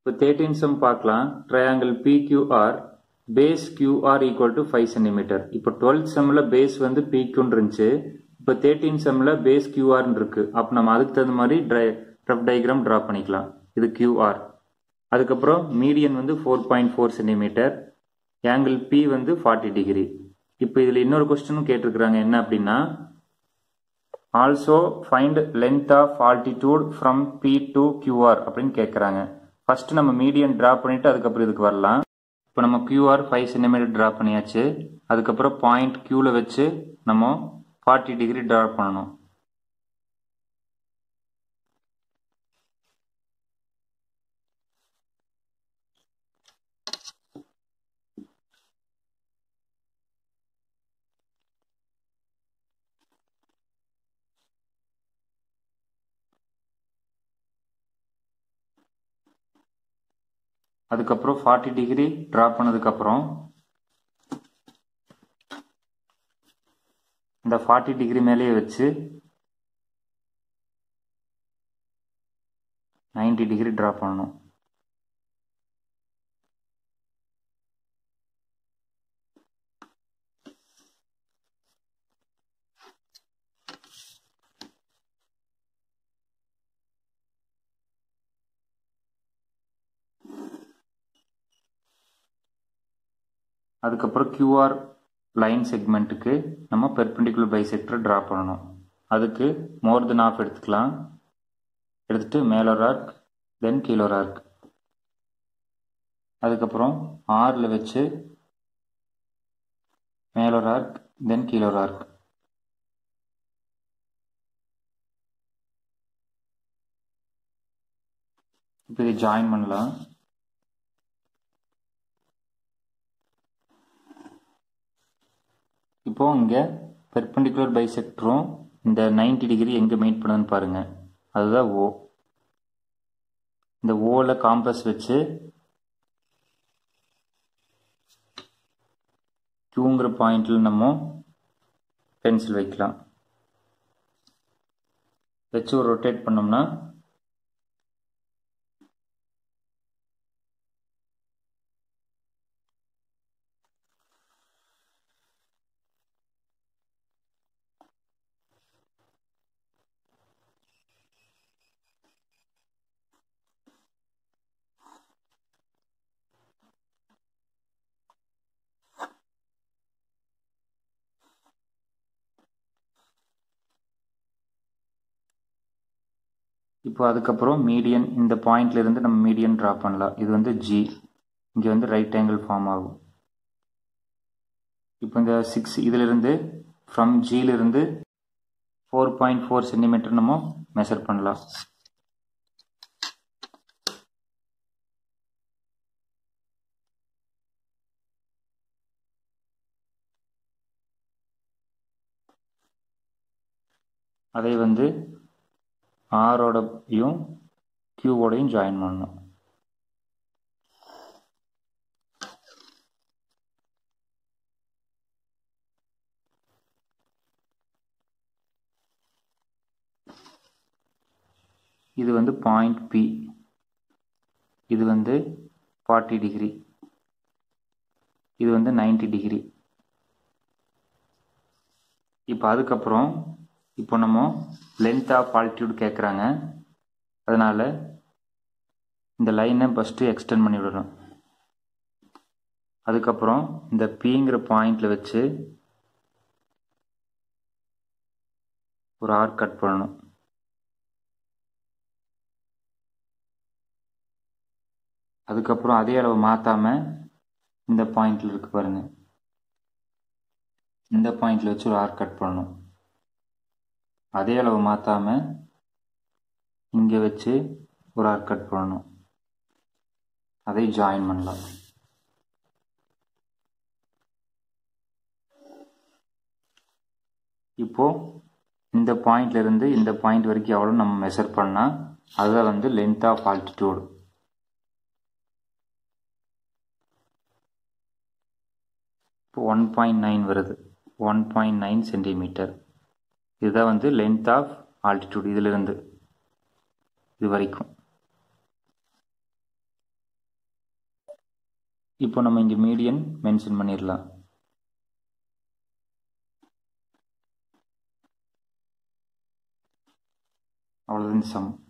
இப்போ thirteenth sum பார்க்கலாம் triangle PQR base QR equal to five centimetre இப்போ twelfth செம்மில் பேஸ் வந்து பிக்யூன்னு இருந்துச்சு இப்போ தேர்ட்டீன் செம்மில் பேஸ் கியூஆர்னு இருக்கு அப்போ நம்ம அதுக்கு தகுந்த மாதிரி ட்ரை ரஃப் டயக்ராம் ட்ரா பண்ணிக்கலாம் இது கியூஆர் அதுக்கப்புறம் மீடியன் வந்து four point four centimetre angle B வந்து ஃபார்ட்டி டிகிரி இப்போ இதில் இன்னொரு கொஸ்டினும் கேட்டிருக்கிறாங்க என்ன அப்படின்னா also find length of altitude from B to QR அப்படின்னு கேட்குறாங்க ஃபர்ஸ்ட் நம்ம மீடியன் ட்ரா பண்ணிட்டு அதுக்கப்புறம் இதுக்கு வரலாம் இப்போ நம்ம கியூஆர் ஃபைவ் சென்டிமீட்டர் ட்ரா பண்ணியாச்சு அதுக்கப்புறம் பாயிண்ட் கியூவில் வச்சு நம்ம ஃபார்ட்டி டிகிரி ட்ரா பண்ணணும் அதுக்கப்புறம் ஃபார்ட்டி டிகிரி ட்ரா பண்ணதுக்கப்புறம் இந்த ஃபார்ட்டி டிகிரி மேலேயே வச்சு நைன்டி டிகிரி ட்ரா பண்ணணும் அதுக்கப்புறம் கியூஆர் லைன் செக்மெண்ட்டுக்கு நம்ம பெர்பெண்டிகுலர் பைசெக்டர் ட்ரா பண்ணணும் அதுக்கு மோர் தென் ஆஃப் எடுத்துக்கலாம் எடுத்துட்டு மேலே ஒரு ஆர்க் தென் கீழே ஒரு ஆர்க் அதுக்கப்புறம் ஆறில் வச்சு மேலே ஒரு ஆர்க் தென் கீழே ஒரு ஆர்க் இப்போ இதை ஜாயின் பண்ணலாம் இப்போ இங்கே பெர்பெண்டிகுலர் பைசெக்டரும் இந்த நைன்டி டிகிரி எங்கே மீட் பண்ணுதுன்னு பாருங்க அதுதான் ஓ இந்த ஓவில் காம்பஸ் வச்சு கியூங்கிற பாயிண்டில் நம்ம பென்சில் வைக்கலாம் வச்சு ஒரு ரொட்டேட் பண்ணோம்னா இப்போ அதுக்கப்புறம் மீடியன் இந்த பாயிண்ட்ல இருந்து நம்ம மீடியன் ட்ரா பண்ணலாம் இது வந்து ஜி இங்கே வந்து ரைட் ஆங்கிள் ஃபார்ம் ஆகும் இப்போ இந்த சிக்ஸ் இதிலிருந்து ஃப்ரம் ஜியிலிருந்து ஃபோர் பாயிண்ட் ஃபோர் சென்டிமீட்டர் நம்ம மெஷர் பண்ணலாம் அதை வந்து ஆரோடையும் கியூவோடையும் ஜாயின் பண்ணணும் இது வந்து பாயிண்ட் பி இது வந்து ஃபார்ட்டி டிகிரி இது வந்து நைன்டி டிகிரி இப்போ அதுக்கப்புறம் இப்போ நம்ம லென்த் ஆஃப் ஆல்டிடியூட் கேட்குறாங்க அதனால் இந்த லைனை ஃபஸ்ட்டு எக்ஸ்டெண்ட் பண்ணி விடணும் அதுக்கப்புறம் இந்த பிங்கிற பாயிண்டில் வச்சு ஒரு ஆர்க் கட் பண்ணணும் அதுக்கப்புறம் அதே அளவு மாற்றாமல் இந்த பாயிண்டில் இருக்கு பாருங்கள் இந்த பாயிண்டில் வச்சு ஒரு ஆர்க் கட் பண்ணணும் அதே அளவு மாற்றாம இங்கே வச்சு ஒரு ஆர்க் கட் பண்ணணும் அதை ஜாயின் பண்ணலாம் இப்போ இந்த பாயிண்ட்ல இருந்து இந்த பாயிண்ட் வரைக்கும் எவ்வளோ நம்ம மெஷர் பண்ணால் அதுதான் வந்து லென்த் ஆஃப் ஆல்டிடியூட் இப்போ ஒன் பாயிண்ட் நைன் வருது ஒன் பாயிண்ட் நைன் சென்டிமீட்டர் இதுதான் வந்து லென்த் ஆஃப் ஆல்டிடியூட் இதிலிருந்து இது வரைக்கும் இப்போ நம்ம இங்கே மீடியன் மென்ஷன் பண்ணிடலாம் அவ்வளோதான் சம்